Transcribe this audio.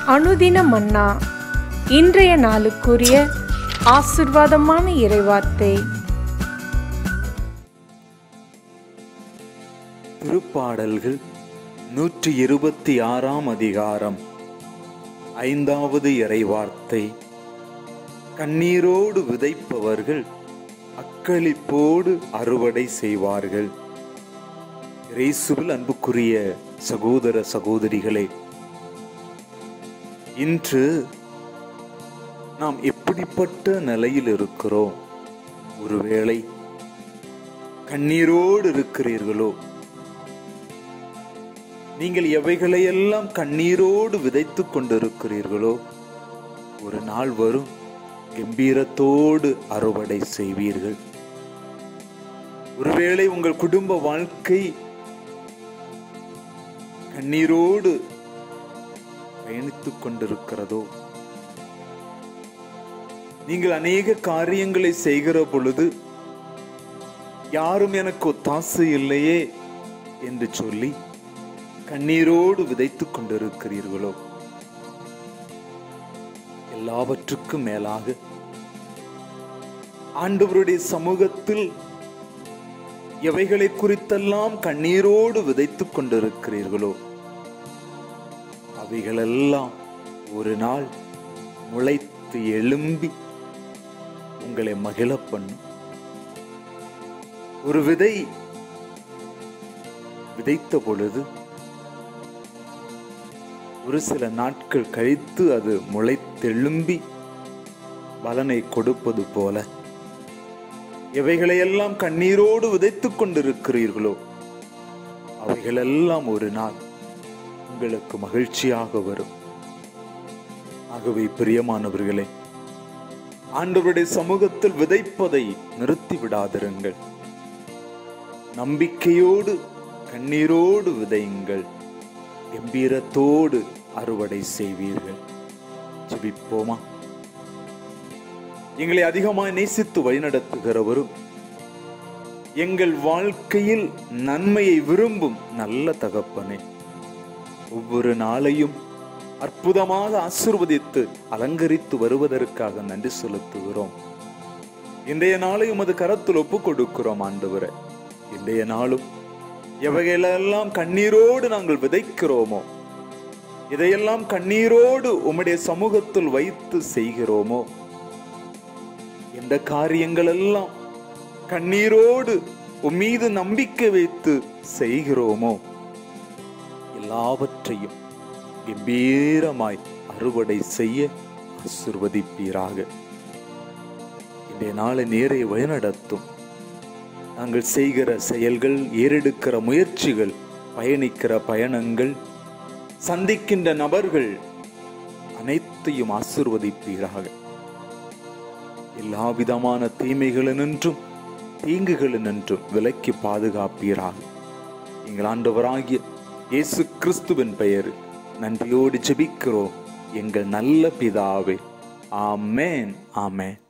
அனுதின மன்னா இன்றைய நாளுக்குரிய ஆசிர்வாதமான இறைவார்த்தை திருப்பாடல்கள் நூற்றி இருபத்தி ஆறாம் அதிகாரம் ஐந்தாவது இறைவார்த்தை கண்ணீரோடு விதைப்பவர்கள் அக்களிப்போடு அறுவடை செய்வார்கள் இயேசுவில் அன்புக்குரிய சகோதர சகோதரிகளே இன்று நாம் எப்படிப்பட்ட நிலையில் இருக்கிறோம் ஒருவேளை கண்ணீரோடு இருக்கிறீர்களோ நீங்கள் எவைகளையெல்லாம் கண்ணீரோடு விதைத்துக் கொண்டிருக்கிறீர்களோ ஒரு நாள் வரும் கம்பீரத்தோடு அறுவடை செய்வீர்கள் ஒருவேளை உங்கள் குடும்ப வாழ்க்கை கண்ணீரோடு பயணித்துக் கொண்டிருக்கிறதோ நீங்கள் அநேக காரியங்களை செய்கிற பொழுது யாரும் எனக்கு ஒத்தாசை இல்லையே என்று சொல்லி கண்ணீரோடு விதைத்துக் கொண்டிருக்கிறீர்களோ எல்லாவற்றுக்கும் மேலாக ஆண்டவருடைய சமூகத்தில் எவைகளை குறித்தெல்லாம் கண்ணீரோடு விதைத்துக் கொண்டிருக்கிறீர்களோ அவைகளெல்லாம் ஒரு நாள் முளைத்து எழும்பி உங்களை மகிழ பண்ணும் ஒரு விதை விதைத்த பொழுது ஒரு சில நாட்கள் கழித்து அது முளைத்தெழும்பி பலனை கொடுப்பது போல எவைகளையெல்லாம் கண்ணீரோடு விதைத்துக் கொண்டிருக்கிறீர்களோ அவைகளெல்லாம் ஒரு நாள் உங்களுக்கு மகிழ்ச்சியாக வரும் ஆகவே பிரியமானவர்களே ஆண்டவருடைய சமூகத்தில் விதைப்பதை நிறுத்தி விடாதிருங்கள் நம்பிக்கையோடு கண்ணீரோடு விதையுங்கள் கம்பீரத்தோடு அறுவடை செய்வீர்கள் ஜெபிப்போமா எங்களை அதிகமாய் நேசித்து வழிநடத்துகிறவரும் எங்கள் வாழ்க்கையில் நன்மையை விரும்பும் நல்ல தகப்பனே ஒவ்வொரு நாளையும் அற்புதமாக ஆசிர்வதித்து அலங்கரித்து வருவதற்காக நன்றி செலுத்துகிறோம் இன்றைய நாளை உமது கரத்தில் ஒப்புக் கொடுக்கிறோம் ஆண்டவரே இன்றைய நாளும் எவைகளெல்லாம் கண்ணீரோடு நாங்கள் விதைக்கிறோமோ இதையெல்லாம் கண்ணீரோடு உம்முடைய சமூகத்தில் வைத்து செய்கிறோமோ எந்த காரியங்கள் எல்லாம் கண்ணீரோடு உம் மீது நம்பிக்கை வைத்து செய்கிறோமோ எல்லாவற்றையும் கம்பீரமாய் அறுவடை செய்ய ஆசிர்வதிப்பீராக இன்றைய நாளை நேரை வழிநடத்தும் நாங்கள் செய்கிற செயல்கள் ஏறெடுக்கிற முயற்சிகள் பயணிக்கிற பயணங்கள் சந்திக்கின்ற நபர்கள் அனைத்தையும் ஆசிர்வதிப்பீராக எல்லா விதமான தீமைகளினின்றும் தீங்குகளினின்றும் விலக்கி பாதுகாப்பீராக எங்கள் ஆண்டவராகிய இயேசு கிறிஸ்துவின் பெயர் நன்றியோடு ஜெபிக்கிறோம் எங்கள் நல்ல பிதாவே ஆமேன் ஆமேன்